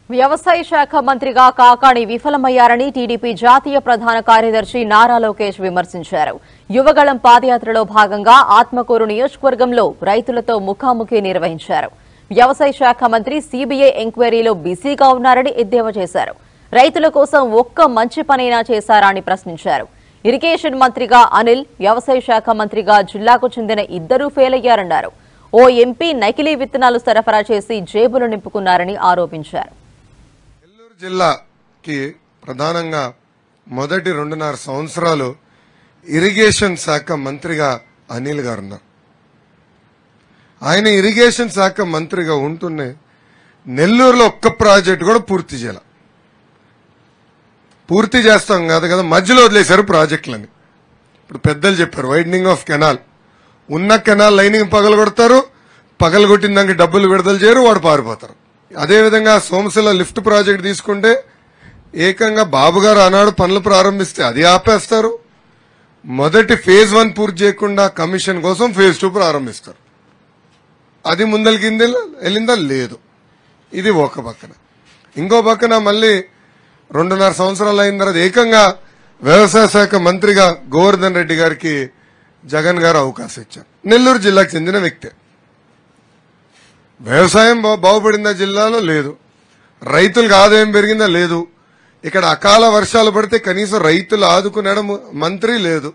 వ్యవసాయ శాఖ మంత్రిగా కాకాణి విఫలమయ్యారని టీడీపీ జాతీయ ప్రధాన కార్యదర్శి నారా లోకేష్ విమర్శించారు యువగళం పాదయాత్రలో భాగంగా ఆత్మకూరు నియోజకవర్గంలో రైతులతో ముఖాముఖి నిర్వహించారు వ్యవసాయ శాఖ మంత్రి సీబీఐ ఎంక్వైరీలో బిజీగా ఉన్నారని ఎద్దేవా చేశారు రైతుల కోసం ఒక్క మంచి పనైనా చేశారా అని ప్రశ్నించారు ఇరిగేషన్ మంత్రిగా అనిల్ వ్యవసాయ శాఖ మంత్రిగా జిల్లాకు చెందిన ఇద్దరూ ఫెయిల్ అయ్యారన్నారు ఓ ఎంపీ నకిలీ విత్తనాలు సరఫరా చేసి జేబులు నింపుకున్నారని ఆరోపించారు నెల్లూరు జిల్లాకి ప్రధానంగా మొదటి రెండున్నర సంవత్సరాలు ఇరిగేషన్ శాఖ మంత్రిగా అనిల్ గారు ఉన్నారు ఆయన ఇరిగేషన్ శాఖ మంత్రిగా ఉంటూనే నెల్లూరులో ఒక్క ప్రాజెక్ట్ కూడా పూర్తి చేయాల పూర్తి చేస్తాం కాదు కదా మధ్యలో వదిలేశారు ప్రాజెక్టులని ఇప్పుడు పెద్దలు చెప్పారు వైడనింగ్ ఆఫ్ కెనాల్ ఉన్న కెనాల్ లైనింగ్ పగలగొడతారు పగలగొట్టిన దానికి డబ్బులు విడుదల చేయరు వాడు పారిపోతారు అదేవిధంగా సోమశిల లిఫ్ట్ ప్రాజెక్ట్ తీసుకుంటే ఏకంగా బాబు గారు ఆనాడు పనులు ప్రారంభిస్తే అది ఆపేస్తారు మొదటి ఫేజ్ వన్ పూర్తి చేయకుండా కమిషన్ కోసం ఫేజ్ టూ ప్రారంభిస్తారు అది ముందలకి వెళ్ళిందా లేదు ఇది ఒక పక్కన ఇంకో పక్కన మళ్ళీ రెండున్నర సంవత్సరాలు అయిన తర్వాత ఏకంగా వ్యవసాయ శాఖ మంత్రిగా గోవర్ధన్ రెడ్డి గారికి జగన్ గారు అవకాశం ఇచ్చారు నెల్లూరు జిల్లాకు చెందిన వ్యక్తే వ్యవసాయం బా- బాగుపడిందా జిల్లాలో లేదు రైతులకు ఆదాయం పెరిగిందా లేదు ఇక్కడ అకాల వర్షాలు పడితే కనీసం రైతులు ఆదుకునడం మంత్రి లేదు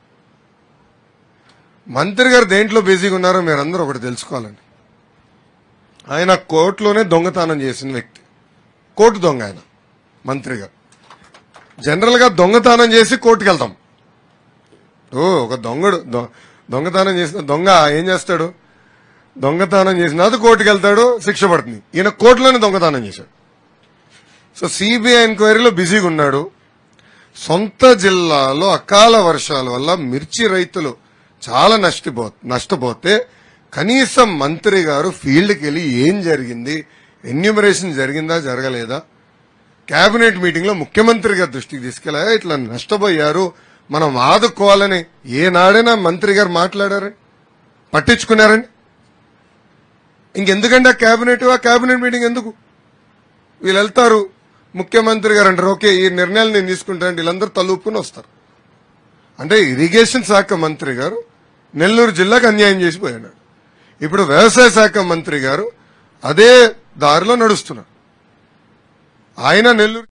మంత్రి గారు దేంట్లో బిజీగా ఉన్నారో మీరందరూ ఒకటి తెలుసుకోవాలండి ఆయన కోర్టులోనే దొంగతనం చేసిన వ్యక్తి కోర్టు దొంగ ఆయన మంత్రిగా జనరల్ గా దొంగతనం చేసి కోర్టుకు వెళ్తాం ఓ ఒక దొంగడు దొ- దొంగతనం చేసిన దొంగ ఏం చేస్తాడు దొంగతనం చేసినది కోర్టుకు వెళ్తాడు శిక్ష పడుతుంది ఈయన కోర్టులోనే దొంగతనం చేశాడు సో సిబిఐ ఎంక్వైరీలో బిజీగా ఉన్నాడు సొంత జిల్లాలో అకాల వర్షాల వల్ల మిర్చి రైతులు చాలా నష్టపో నష్టపోతే కనీసం మంత్రి గారు ఫీల్డ్కి వెళ్ళి ఏం జరిగింది ఎన్యూమరేషన్ జరిగిందా జరగలేదా కేబినెట్ మీటింగ్ లో ముఖ్యమంత్రి గారి దృష్టికి తీసుకెళ్ళా ఇట్లా నష్టపోయారు మనం ఆదుకోవాలని ఏనాడైనా మంత్రి గారు మాట్లాడారండి పట్టించుకున్నారండి ఇంకెందుకంటే ఆ కేబినెట్ ఆ కేబినెట్ మీటింగ్ ఎందుకు వీళ్ళు వెళ్తారు ముఖ్యమంత్రి గారు అంటారు ఓకే ఈ నిర్ణయాలు నేను తీసుకుంటాను వీళ్ళందరూ తలూపుకుని వస్తారు అంటే ఇరిగేషన్ శాఖ మంత్రి గారు నెల్లూరు జిల్లాకు అన్యాయం చేసిపోయాడు ఇప్పుడు వ్యవసాయ శాఖ మంత్రి గారు అదే దారిలో నడుస్తున్నారు ఆయన నెల్లూరు